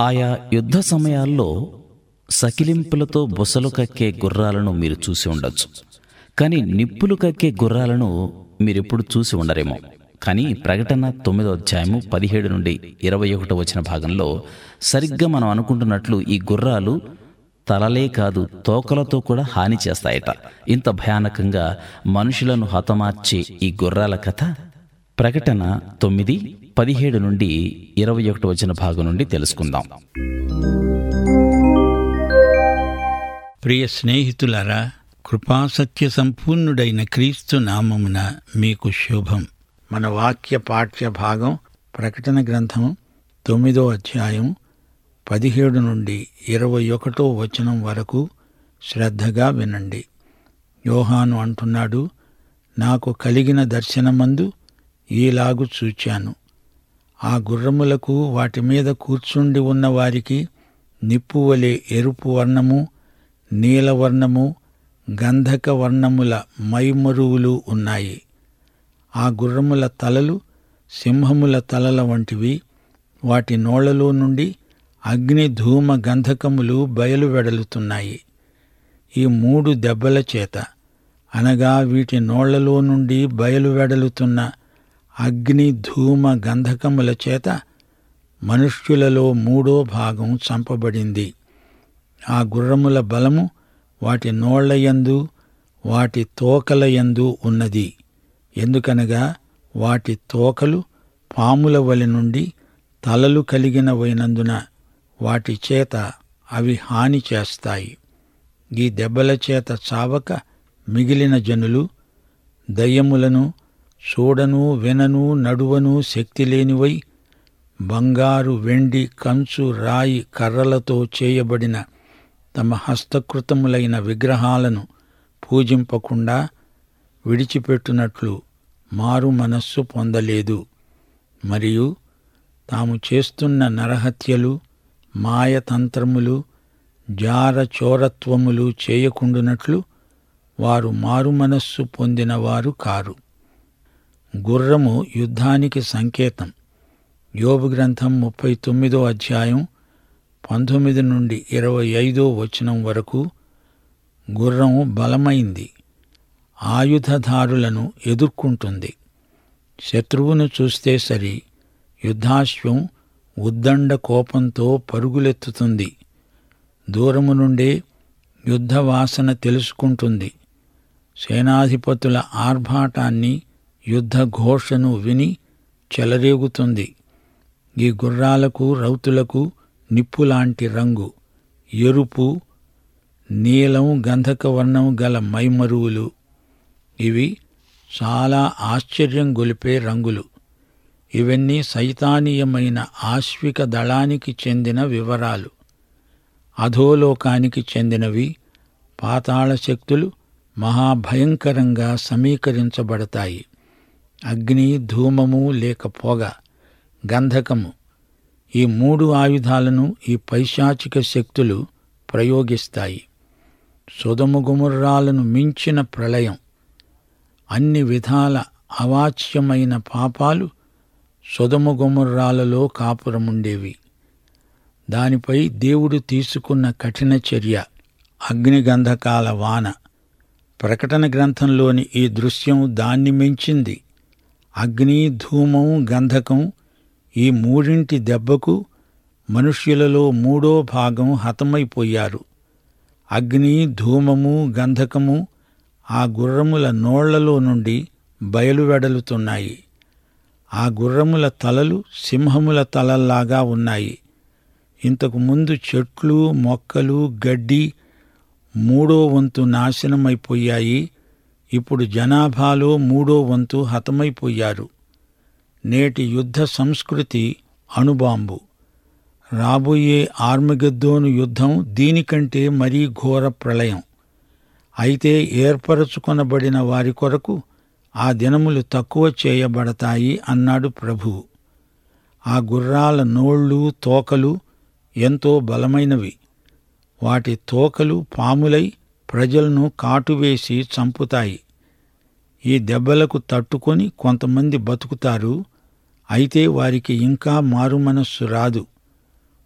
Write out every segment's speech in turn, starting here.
ఆయా యుద్ధ సమయాల్లో సకిలింపులతో బుసలు కక్కే గుర్రాలను మీరు చూసి ఉండొచ్చు కానీ నిప్పులు కక్కే గుర్రాలను మీరెప్పుడు చూసి ఉండరేమో కానీ ప్రకటన తొమ్మిదో అధ్యాయము పదిహేడు నుండి ఇరవై ఒకటో వచ్చిన భాగంలో సరిగ్గా మనం అనుకుంటున్నట్లు ఈ గుర్రాలు తలలే కాదు తోకలతో కూడా హాని చేస్తాయట ఇంత భయానకంగా మనుషులను హతమార్చే ఈ గుర్రాల కథ ప్రకటన తొమ్మిది పదిహేడు నుండి ఇరవై ఒకటి వచ్చిన భాగం నుండి తెలుసుకుందాం ప్రియ స్నేహితులారా కృపాసత్య సంపూర్ణుడైన క్రీస్తు నామమున మీకు శుభం మన వాక్య పాఠ్య భాగం ప్రకటన గ్రంథం తొమ్మిదో అధ్యాయం పదిహేడు నుండి ఇరవై ఒకటో వచనం వరకు శ్రద్ధగా వినండి యోహాను అంటున్నాడు నాకు కలిగిన దర్శనమందు ఈలాగు చూచాను ఆ గుర్రములకు వాటి మీద కూర్చుండి ఉన్న వారికి నిప్పువలే ఎరుపు వర్ణము నీలవర్ణము గంధక వర్ణముల మైమరువులు ఉన్నాయి ఆ గుర్రముల తలలు సింహముల తలల వంటివి వాటి నోళ్లలో నుండి అగ్ని ధూమ గంధకములు బయలు వెడలుతున్నాయి ఈ మూడు దెబ్బల చేత అనగా వీటి నోళ్లలో నుండి బయలు వెడలుతున్న అగ్ని ధూమ గంధకముల చేత మనుష్యులలో మూడో భాగం చంపబడింది ఆ గుర్రముల బలము వాటి నోళ్లయందు వాటి తోకలయందు ఉన్నది ఎందుకనగా వాటి తోకలు పాముల వలి నుండి తలలు కలిగినవైనందున వాటి చేత అవి హాని చేస్తాయి ఈ దెబ్బల చేత చావక మిగిలిన జనులు దయ్యములను చూడను వినను నడువను శక్తి లేనివై బంగారు వెండి కంచు రాయి కర్రలతో చేయబడిన తమ హస్తకృతములైన విగ్రహాలను పూజింపకుండా విడిచిపెట్టునట్లు మారు మనస్సు పొందలేదు మరియు తాము చేస్తున్న నరహత్యలు మాయతంత్రములు జార చోరత్వములు చేయకుండునట్లు వారు మారు మనస్సు పొందినవారు కారు గుర్రము యుద్ధానికి సంకేతం యోబు గ్రంథం ముప్పై తొమ్మిదో అధ్యాయం పంతొమ్మిది నుండి ఇరవై ఐదో వచనం వరకు గుర్రం బలమైంది ఆయుధదారులను ఎదుర్కొంటుంది శత్రువును చూస్తే సరి యుద్ధాశ్వం ఉద్దండ కోపంతో పరుగులెత్తుతుంది దూరము నుండే యుద్ధ వాసన తెలుసుకుంటుంది సేనాధిపతుల ఆర్భాటాన్ని యుద్ధ ఘోషను విని చెలరేగుతుంది ఈ గుర్రాలకు రౌతులకు నిప్పులాంటి రంగు ఎరుపు నీలం గంధక వర్ణం గల మైమరువులు ఇవి చాలా ఆశ్చర్యం గొలిపే రంగులు ఇవన్నీ సైతానీయమైన ఆశ్విక దళానికి చెందిన వివరాలు అధోలోకానికి చెందినవి పాతాళ శక్తులు మహాభయంకరంగా సమీకరించబడతాయి అగ్ని ధూమము లేక పొగ గంధకము ఈ మూడు ఆయుధాలను ఈ పైశాచిక శక్తులు ప్రయోగిస్తాయి సుధముగుముర్రాలను మించిన ప్రళయం అన్ని విధాల అవాచ్యమైన పాపాలు సుధముగుముర్రాలలో కాపురముండేవి దానిపై దేవుడు తీసుకున్న కఠిన చర్య అగ్నిగంధకాల వాన ప్రకటన గ్రంథంలోని ఈ దృశ్యం దాన్ని మించింది అగ్ని ధూమం గంధకం ఈ మూడింటి దెబ్బకు మనుష్యులలో మూడో భాగం హతమైపోయారు అగ్ని ధూమము గంధకము ఆ గుర్రముల నోళ్లలో నుండి బయలువెడలుతున్నాయి ఆ గుర్రముల తలలు సింహముల తలల్లాగా ఉన్నాయి ఇంతకు ముందు చెట్లు మొక్కలు గడ్డి మూడో వంతు నాశనమైపోయాయి ఇప్పుడు జనాభాలో మూడో వంతు హతమైపోయారు నేటి యుద్ధ సంస్కృతి అణుబాంబు రాబోయే ఆర్మగద్దోను యుద్ధం దీనికంటే మరీ ఘోర ప్రళయం అయితే ఏర్పరచుకొనబడిన వారి కొరకు ఆ దినములు తక్కువ చేయబడతాయి అన్నాడు ప్రభువు ఆ గుర్రాల నోళ్ళు తోకలు ఎంతో బలమైనవి వాటి తోకలు పాములై ప్రజలను కాటువేసి చంపుతాయి ఈ దెబ్బలకు తట్టుకొని కొంతమంది బతుకుతారు అయితే వారికి ఇంకా మారుమనస్సు రాదు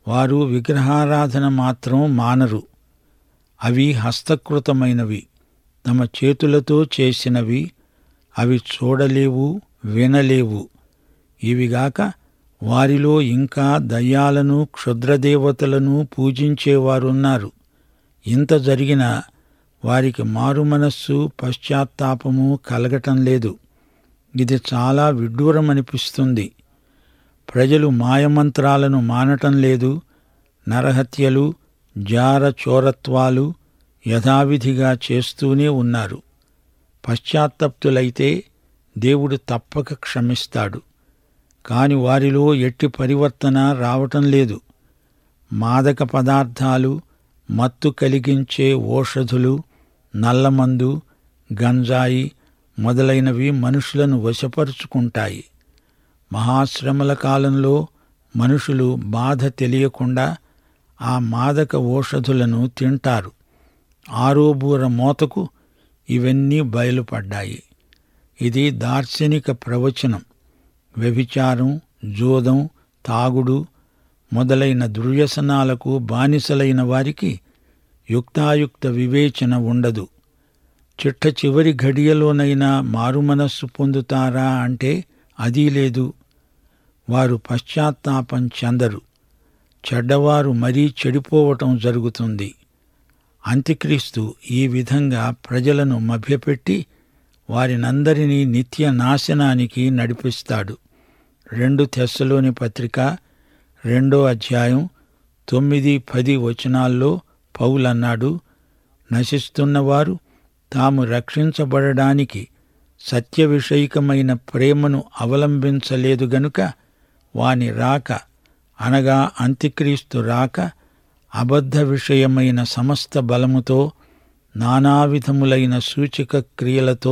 వారు విగ్రహారాధన మాత్రం మానరు అవి హస్తకృతమైనవి తమ చేతులతో చేసినవి అవి చూడలేవు వినలేవు ఇవిగాక వారిలో ఇంకా దయ్యాలను క్షుద్రదేవతలను పూజించేవారున్నారు ఇంత జరిగినా వారికి మారుమనస్సు పశ్చాత్తాపము కలగటం లేదు ఇది చాలా విడ్డూరమనిపిస్తుంది ప్రజలు మాయమంత్రాలను మానటం లేదు నరహత్యలు జార చోరత్వాలు యథావిధిగా చేస్తూనే ఉన్నారు పశ్చాత్తప్తులైతే దేవుడు తప్పక క్షమిస్తాడు కాని వారిలో ఎట్టి పరివర్తన రావటం లేదు మాదక పదార్థాలు మత్తు కలిగించే ఓషధులు నల్లమందు గంజాయి మొదలైనవి మనుషులను వశపరుచుకుంటాయి మహాశ్రమల కాలంలో మనుషులు బాధ తెలియకుండా ఆ మాదక ఓషధులను తింటారు ఆరోబూర మోతకు ఇవన్నీ బయలుపడ్డాయి ఇది దార్శనిక ప్రవచనం వ్యభిచారం జోదం తాగుడు మొదలైన దుర్వ్యసనాలకు బానిసలైన వారికి యుక్తాయుక్త వివేచన ఉండదు చిట్ట చివరి ఘడియలోనైనా మారుమనస్సు పొందుతారా అంటే అదీ లేదు వారు పశ్చాత్తాపం చెందరు చెడ్డవారు మరీ చెడిపోవటం జరుగుతుంది అంత్యక్రీస్తు ఈ విధంగా ప్రజలను మభ్యపెట్టి వారినందరినీ నిత్య నాశనానికి నడిపిస్తాడు రెండు తెస్సలోని పత్రిక రెండో అధ్యాయం తొమ్మిది పది వచనాల్లో పౌలన్నాడు నశిస్తున్నవారు తాము రక్షించబడడానికి సత్య విషయికమైన ప్రేమను అవలంబించలేదు గనుక వాని రాక అనగా అంత్యక్రీస్తు రాక అబద్ధ విషయమైన సమస్త బలముతో నానావిధములైన సూచక క్రియలతో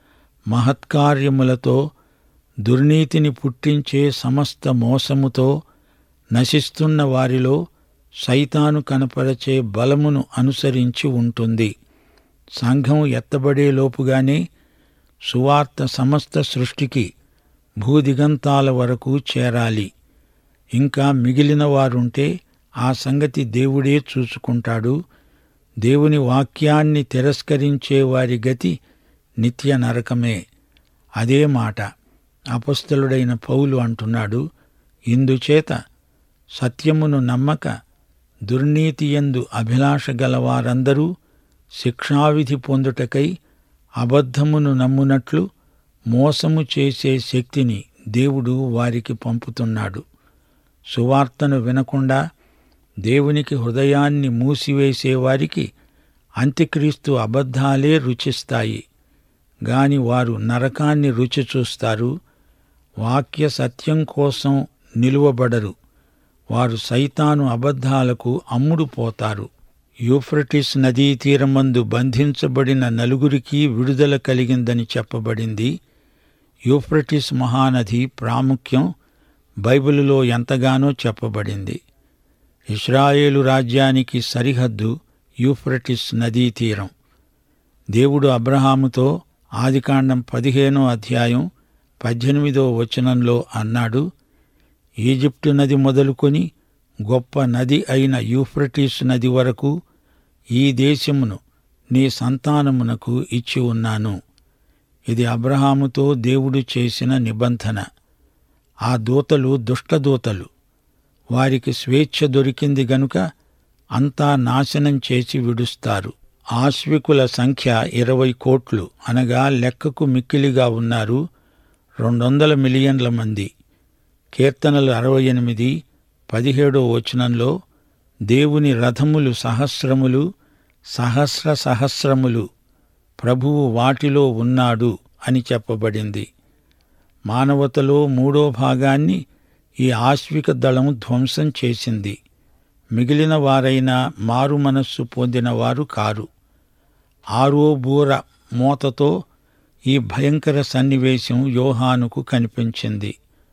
మహత్కార్యములతో దుర్నీతిని పుట్టించే సమస్త మోసముతో నశిస్తున్న వారిలో సైతాను కనపరచే బలమును అనుసరించి ఉంటుంది సంఘం ఎత్తబడేలోపుగానే సువార్త సమస్త సృష్టికి భూదిగంతాల వరకు చేరాలి ఇంకా మిగిలిన వారుంటే ఆ సంగతి దేవుడే చూసుకుంటాడు దేవుని వాక్యాన్ని తిరస్కరించే వారి గతి నిత్య నరకమే అదే మాట అపస్థలుడైన పౌలు అంటున్నాడు ఇందుచేత సత్యమును నమ్మక దుర్నీతియందు అభిలాష గలవారందరూ శిక్షావిధి పొందుటకై అబద్ధమును నమ్మునట్లు మోసము చేసే శక్తిని దేవుడు వారికి పంపుతున్నాడు సువార్తను వినకుండా దేవునికి హృదయాన్ని మూసివేసేవారికి అంత్యక్రీస్తు అబద్ధాలే రుచిస్తాయి గాని వారు నరకాన్ని రుచి చూస్తారు వాక్య సత్యం కోసం నిలువబడరు వారు సైతాను అబద్ధాలకు అమ్ముడు పోతారు యూఫ్రటిస్ నదీ తీరమందు బంధించబడిన నలుగురికి విడుదల కలిగిందని చెప్పబడింది యూఫ్రటిస్ మహానది ప్రాముఖ్యం బైబిలులో ఎంతగానో చెప్పబడింది ఇస్రాయేలు రాజ్యానికి సరిహద్దు యూఫ్రటిస్ నదీ తీరం దేవుడు అబ్రహాముతో ఆదికాండం పదిహేనో అధ్యాయం పద్దెనిమిదో వచనంలో అన్నాడు ఈజిప్టు నది మొదలుకొని గొప్ప నది అయిన యూఫ్రటీస్ నది వరకు ఈ దేశమును నీ సంతానమునకు ఇచ్చి ఉన్నాను ఇది అబ్రహాముతో దేవుడు చేసిన నిబంధన ఆ దూతలు దుష్టదూతలు వారికి స్వేచ్ఛ దొరికింది గనుక అంతా నాశనం చేసి విడుస్తారు ఆశ్వికుల సంఖ్య ఇరవై కోట్లు అనగా లెక్కకు మిక్కిలిగా ఉన్నారు రెండొందల మిలియన్ల మంది కీర్తనలు అరవై ఎనిమిది పదిహేడో వచనంలో దేవుని రథములు సహస్రములు సహస్ర సహస్రములు ప్రభువు వాటిలో ఉన్నాడు అని చెప్పబడింది మానవతలో మూడో భాగాన్ని ఈ ఆశ్విక దళం ధ్వంసం చేసింది మిగిలిన వారైనా మారు మనస్సు పొందిన వారు కారు ఆరో బూర మోతతో ఈ భయంకర సన్నివేశం యోహానుకు కనిపించింది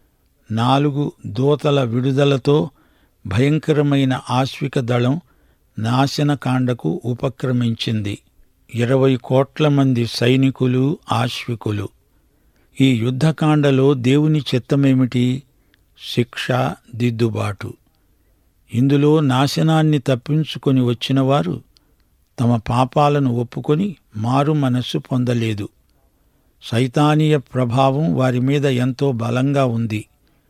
నాలుగు దూతల విడుదలతో భయంకరమైన ఆశ్విక దళం నాశనకాండకు ఉపక్రమించింది ఇరవై కోట్ల మంది సైనికులు ఆశ్వికులు ఈ యుద్ధకాండలో దేవుని చిత్తమేమిటి శిక్ష దిద్దుబాటు ఇందులో నాశనాన్ని తప్పించుకొని వచ్చినవారు తమ పాపాలను ఒప్పుకొని మారు మనస్సు పొందలేదు సైతానీయ ప్రభావం వారి మీద ఎంతో బలంగా ఉంది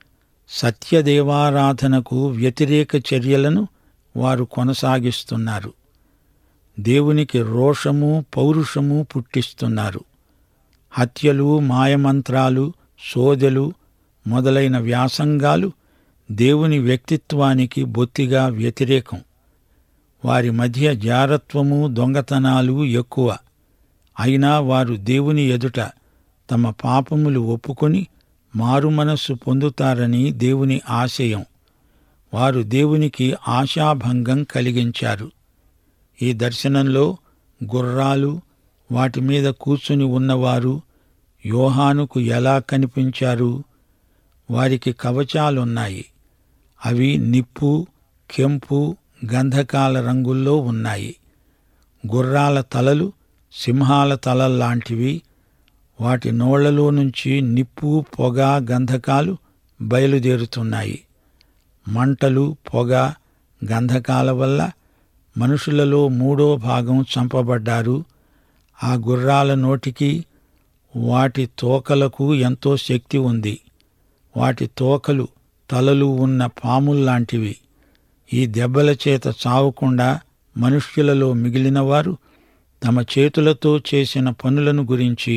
సత్యదేవారాధనకు వ్యతిరేక చర్యలను వారు కొనసాగిస్తున్నారు దేవునికి రోషము పౌరుషము పుట్టిస్తున్నారు హత్యలు మాయమంత్రాలు సోదెలు మొదలైన వ్యాసంగాలు దేవుని వ్యక్తిత్వానికి బొత్తిగా వ్యతిరేకం వారి మధ్య జారత్వము దొంగతనాలు ఎక్కువ అయినా వారు దేవుని ఎదుట తమ పాపములు ఒప్పుకొని మారుమనస్సు పొందుతారని దేవుని ఆశయం వారు దేవునికి ఆశాభంగం కలిగించారు ఈ దర్శనంలో గుర్రాలు వాటి మీద కూర్చుని ఉన్నవారు యోహానుకు ఎలా కనిపించారు వారికి కవచాలున్నాయి అవి నిప్పు కెంపు గంధకాల రంగుల్లో ఉన్నాయి గుర్రాల తలలు సింహాల తలల్లాంటివి వాటి నోళ్లలో నుంచి నిప్పు పొగ గంధకాలు బయలుదేరుతున్నాయి మంటలు పొగ గంధకాల వల్ల మనుషులలో మూడో భాగం చంపబడ్డారు ఆ గుర్రాల నోటికి వాటి తోకలకు ఎంతో శక్తి ఉంది వాటి తోకలు తలలు ఉన్న పాముల్లాంటివి ఈ దెబ్బల చేత చావకుండా మనుష్యులలో మిగిలినవారు తమ చేతులతో చేసిన పనులను గురించి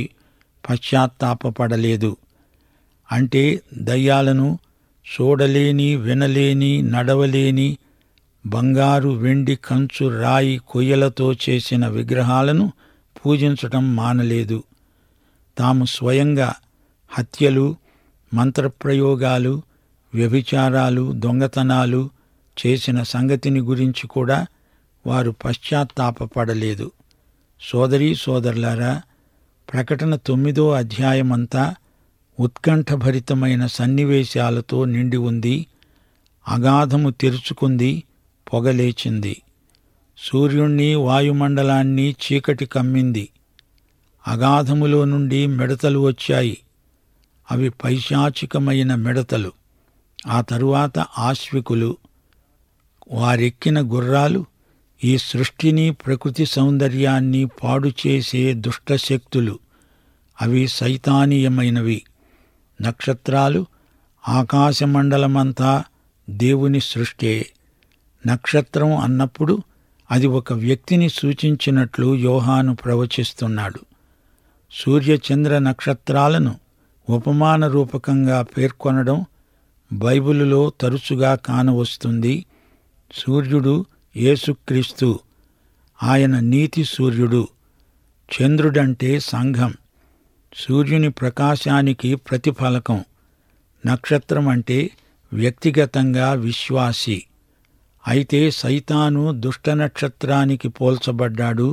పశ్చాత్తాపపడలేదు అంటే దయ్యాలను చూడలేని వినలేని నడవలేని బంగారు వెండి కంచు రాయి కొయ్యలతో చేసిన విగ్రహాలను పూజించటం మానలేదు తాము స్వయంగా హత్యలు మంత్రప్రయోగాలు వ్యభిచారాలు దొంగతనాలు చేసిన సంగతిని గురించి కూడా వారు పశ్చాత్తాపపడలేదు సోదరీ సోదరులారా ప్రకటన తొమ్మిదో అధ్యాయమంతా ఉత్కంఠభరితమైన సన్నివేశాలతో నిండి ఉంది అగాధము తెరుచుకుంది పొగలేచింది సూర్యుణ్ణి వాయుమండలాన్ని చీకటి కమ్మింది అగాధములో నుండి మిడతలు వచ్చాయి అవి పైశాచికమైన మిడతలు ఆ తరువాత ఆశ్వికులు వారెక్కిన గుర్రాలు ఈ సృష్టిని ప్రకృతి సౌందర్యాన్ని పాడు చేసే దుష్టశక్తులు అవి సైతానీయమైనవి నక్షత్రాలు ఆకాశమండలమంతా దేవుని సృష్టే నక్షత్రం అన్నప్పుడు అది ఒక వ్యక్తిని సూచించినట్లు యోహాను ప్రవచిస్తున్నాడు సూర్యచంద్ర నక్షత్రాలను ఉపమాన రూపకంగా పేర్కొనడం బైబిలులో తరచుగా కానవస్తుంది సూర్యుడు యేసుక్రీస్తు ఆయన నీతి సూర్యుడు చంద్రుడంటే సంఘం సూర్యుని ప్రకాశానికి ప్రతిఫలకం నక్షత్రం అంటే వ్యక్తిగతంగా విశ్వాసి అయితే సైతాను దుష్ట నక్షత్రానికి పోల్చబడ్డాడు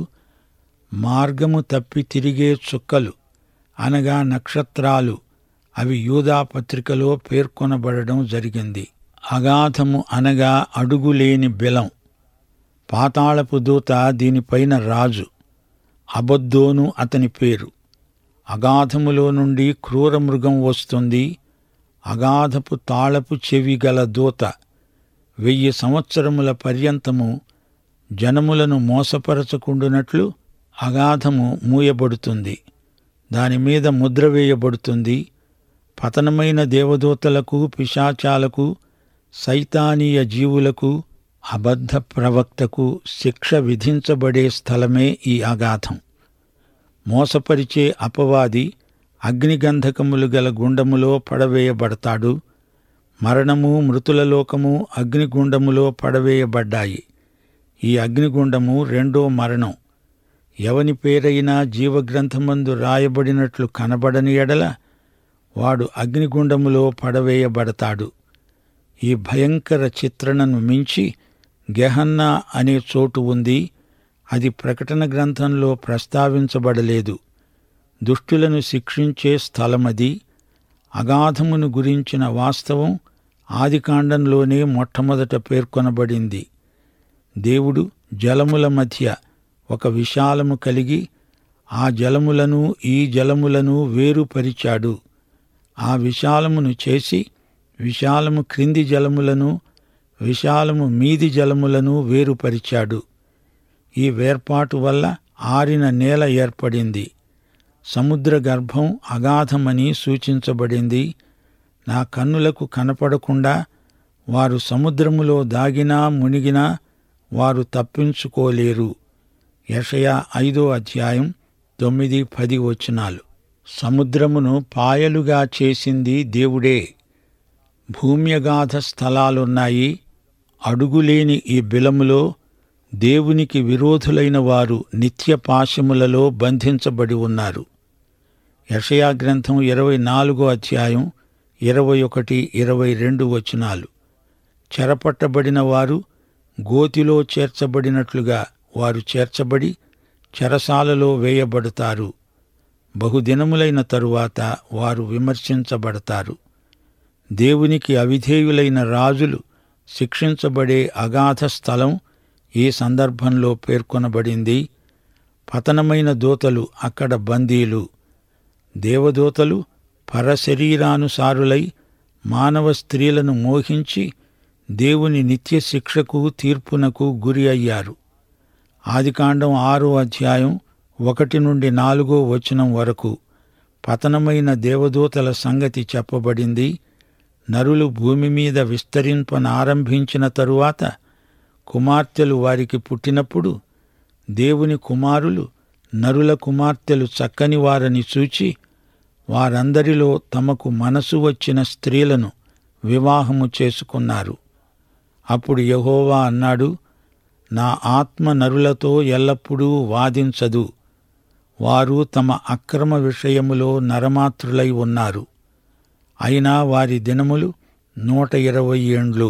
మార్గము తప్పి తిరిగే చుక్కలు అనగా నక్షత్రాలు అవి యూదా పత్రికలో పేర్కొనబడడం జరిగింది అగాధము అనగా అడుగులేని బిలం పాతాళపు దూత దీనిపైన రాజు అబద్దోను అతని పేరు అగాధములో నుండి క్రూర మృగం వస్తుంది అగాధపు తాళపు చెవి గల దూత వెయ్యి సంవత్సరముల పర్యంతము జనములను మోసపరచకుండునట్లు అగాధము మూయబడుతుంది దానిమీద ముద్ర వేయబడుతుంది పతనమైన దేవదూతలకు పిశాచాలకు సైతానీయ జీవులకు అబద్ధ ప్రవక్తకు శిక్ష విధించబడే స్థలమే ఈ అగాధం మోసపరిచే అపవాది అగ్నిగంధకములు గల గుండములో పడవేయబడతాడు మరణము మృతుల లోకము అగ్నిగుండములో పడవేయబడ్డాయి ఈ అగ్నిగుండము రెండో మరణం ఎవని పేరైనా జీవగ్రంథమందు రాయబడినట్లు కనబడని ఎడల వాడు అగ్నిగుండములో పడవేయబడతాడు ఈ భయంకర చిత్రణను మించి గెహన్నా అనే చోటు ఉంది అది ప్రకటన గ్రంథంలో ప్రస్తావించబడలేదు దుష్టులను శిక్షించే స్థలమది అగాధమును గురించిన వాస్తవం ఆదికాండంలోనే మొట్టమొదట పేర్కొనబడింది దేవుడు జలముల మధ్య ఒక విశాలము కలిగి ఆ జలములను ఈ జలములను వేరుపరిచాడు ఆ విశాలమును చేసి విశాలము క్రింది జలములను విశాలము మీది జలములను వేరుపరిచాడు ఈ వేర్పాటు వల్ల ఆరిన నేల ఏర్పడింది సముద్ర గర్భం అగాధమని సూచించబడింది నా కన్నులకు కనపడకుండా వారు సముద్రములో దాగినా మునిగినా వారు తప్పించుకోలేరు యషయా ఐదో అధ్యాయం తొమ్మిది పది వచనాలు సముద్రమును పాయలుగా చేసింది దేవుడే భూమ్యగాధ స్థలాలున్నాయి అడుగులేని ఈ బిలములో దేవునికి విరోధులైన వారు నిత్య పాశములలో బంధించబడి ఉన్నారు యషయా గ్రంథం ఇరవై నాలుగో అధ్యాయం ఇరవై ఒకటి ఇరవై రెండు వచనాలు చెరపట్టబడిన వారు గోతిలో చేర్చబడినట్లుగా వారు చేర్చబడి చెరసాలలో వేయబడతారు బహుదినములైన తరువాత వారు విమర్శించబడతారు దేవునికి అవిధేయులైన రాజులు శిక్షించబడే అగాధ స్థలం ఈ సందర్భంలో పేర్కొనబడింది పతనమైన దూతలు అక్కడ బందీలు దేవదూతలు పరశరీరానుసారులై మానవ స్త్రీలను మోహించి దేవుని నిత్య శిక్షకు తీర్పునకు గురి అయ్యారు ఆదికాండం ఆరో అధ్యాయం ఒకటి నుండి నాలుగో వచనం వరకు పతనమైన దేవదూతల సంగతి చెప్పబడింది నరులు భూమి మీద విస్తరింపనారంభించిన తరువాత కుమార్తెలు వారికి పుట్టినప్పుడు దేవుని కుమారులు నరుల కుమార్తెలు చక్కని వారని చూచి వారందరిలో తమకు మనసు వచ్చిన స్త్రీలను వివాహము చేసుకున్నారు అప్పుడు యహోవా అన్నాడు నా ఆత్మ నరులతో ఎల్లప్పుడూ వాదించదు వారు తమ అక్రమ విషయములో నరమాత్రులై ఉన్నారు అయినా వారి దినములు నూట ఇరవై ఏండ్లు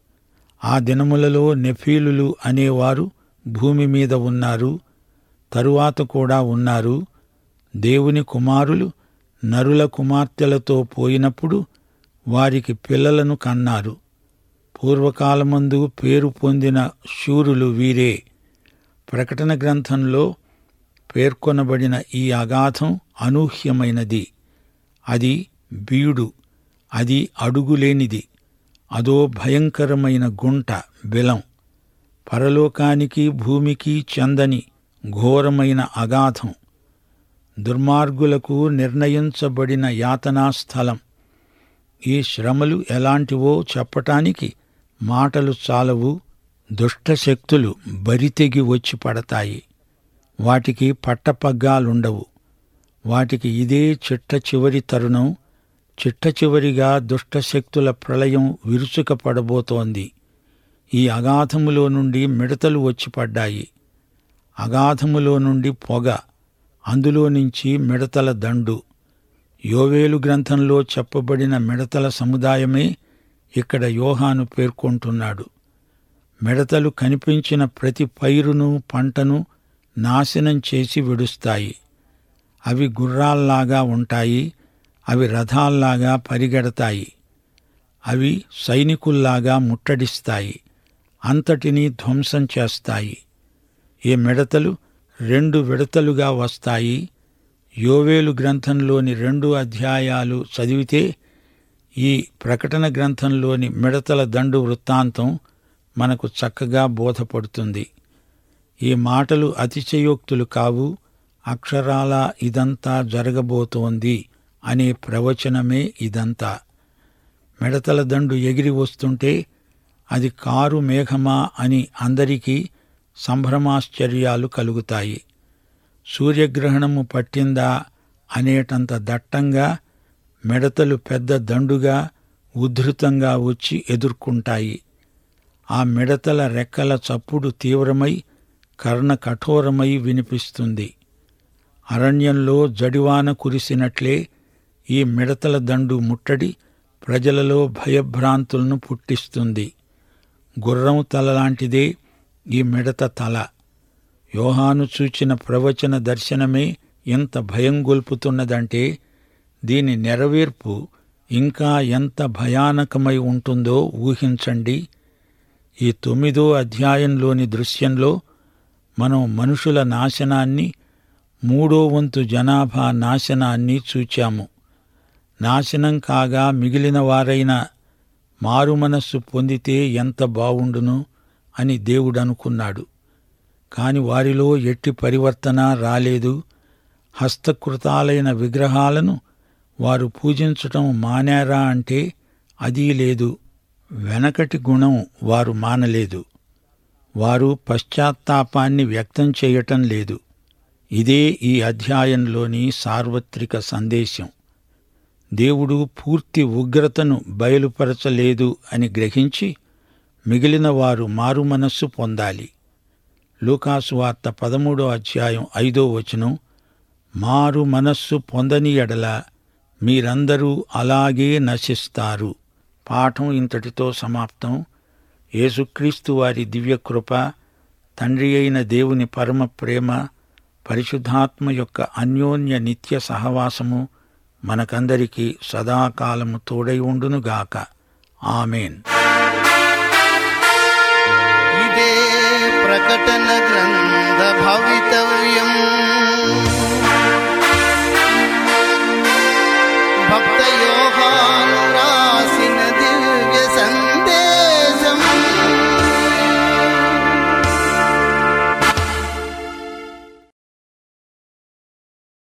ఆ దినములలో నెఫీలులు అనేవారు భూమి మీద ఉన్నారు తరువాత కూడా ఉన్నారు దేవుని కుమారులు నరుల కుమార్తెలతో పోయినప్పుడు వారికి పిల్లలను కన్నారు పూర్వకాలమందు పేరు పొందిన శూరులు వీరే ప్రకటన గ్రంథంలో పేర్కొనబడిన ఈ అగాధం అనూహ్యమైనది అది బీడు అది అడుగులేనిది అదో భయంకరమైన గుంట బిలం పరలోకానికి భూమికి చెందని ఘోరమైన అగాధం దుర్మార్గులకు నిర్ణయించబడిన యాతనా స్థలం ఈ శ్రమలు ఎలాంటివో చెప్పటానికి మాటలు చాలవు దుష్టశక్తులు బరితెగి వచ్చి పడతాయి వాటికి పట్టపగ్గాలుండవు వాటికి ఇదే చిట్ట చివరి తరుణం చిట్ట చివరిగా దుష్టశక్తుల ప్రళయం విరుచుక పడబోతోంది ఈ అగాధములో నుండి మిడతలు వచ్చి పడ్డాయి అగాధములో నుండి పొగ అందులో నుంచి మిడతల దండు యోవేలు గ్రంథంలో చెప్పబడిన మిడతల సముదాయమే ఇక్కడ యోహాను పేర్కొంటున్నాడు మిడతలు కనిపించిన ప్రతి పైరును పంటను నాశనం చేసి విడుస్తాయి అవి గుర్రాల్లాగా ఉంటాయి అవి రథాల్లాగా పరిగెడతాయి అవి సైనికుల్లాగా ముట్టడిస్తాయి అంతటినీ ధ్వంసం చేస్తాయి ఈ మిడతలు రెండు విడతలుగా వస్తాయి యోవేలు గ్రంథంలోని రెండు అధ్యాయాలు చదివితే ఈ ప్రకటన గ్రంథంలోని మిడతల దండు వృత్తాంతం మనకు చక్కగా బోధపడుతుంది ఈ మాటలు అతిశయోక్తులు కావు అక్షరాల ఇదంతా జరగబోతోంది అనే ప్రవచనమే ఇదంతా మిడతల దండు ఎగిరి వస్తుంటే అది కారు మేఘమా అని అందరికీ సంభ్రమాశ్చర్యాలు కలుగుతాయి సూర్యగ్రహణము పట్టిందా అనేటంత దట్టంగా మిడతలు పెద్ద దండుగా ఉద్ధృతంగా వచ్చి ఎదుర్కొంటాయి ఆ మిడతల రెక్కల చప్పుడు తీవ్రమై కర్ణ కఠోరమై వినిపిస్తుంది అరణ్యంలో జడివాన కురిసినట్లే ఈ మిడతల దండు ముట్టడి ప్రజలలో భయభ్రాంతులను పుట్టిస్తుంది గుర్రం తల లాంటిదే ఈ మిడత తల యోహాను చూచిన ప్రవచన దర్శనమే ఎంత భయం గొల్పుతున్నదంటే దీని నెరవేర్పు ఇంకా ఎంత భయానకమై ఉంటుందో ఊహించండి ఈ తొమ్మిదో అధ్యాయంలోని దృశ్యంలో మనం మనుషుల నాశనాన్ని మూడో వంతు జనాభా నాశనాన్ని చూచాము నాశనం కాగా మిగిలిన వారైన మారుమనస్సు పొందితే ఎంత బావుండును అని దేవుడు అనుకున్నాడు కాని వారిలో ఎట్టి పరివర్తన రాలేదు హస్తకృతాలైన విగ్రహాలను వారు పూజించటం మానారా అంటే అదీ లేదు వెనకటి గుణం వారు మానలేదు వారు పశ్చాత్తాపాన్ని వ్యక్తం చేయటం లేదు ఇదే ఈ అధ్యాయంలోని సార్వత్రిక సందేశం దేవుడు పూర్తి ఉగ్రతను బయలుపరచలేదు అని గ్రహించి మిగిలిన వారు మారుమనస్సు పొందాలి లూకాసు వార్త పదమూడో అధ్యాయం ఐదో వచనం మారు మనస్సు పొందని ఎడల మీరందరూ అలాగే నశిస్తారు పాఠం ఇంతటితో సమాప్తం యేసుక్రీస్తు వారి దివ్యకృప తండ్రి అయిన దేవుని పరమ ప్రేమ పరిశుద్ధాత్మ యొక్క అన్యోన్య నిత్య సహవాసము మనకందరికీ సదాకాలము తోడై ఉండునుగాక ఆమెన్ ఇదే ప్రకటన గ్రంథ భవితవ్యం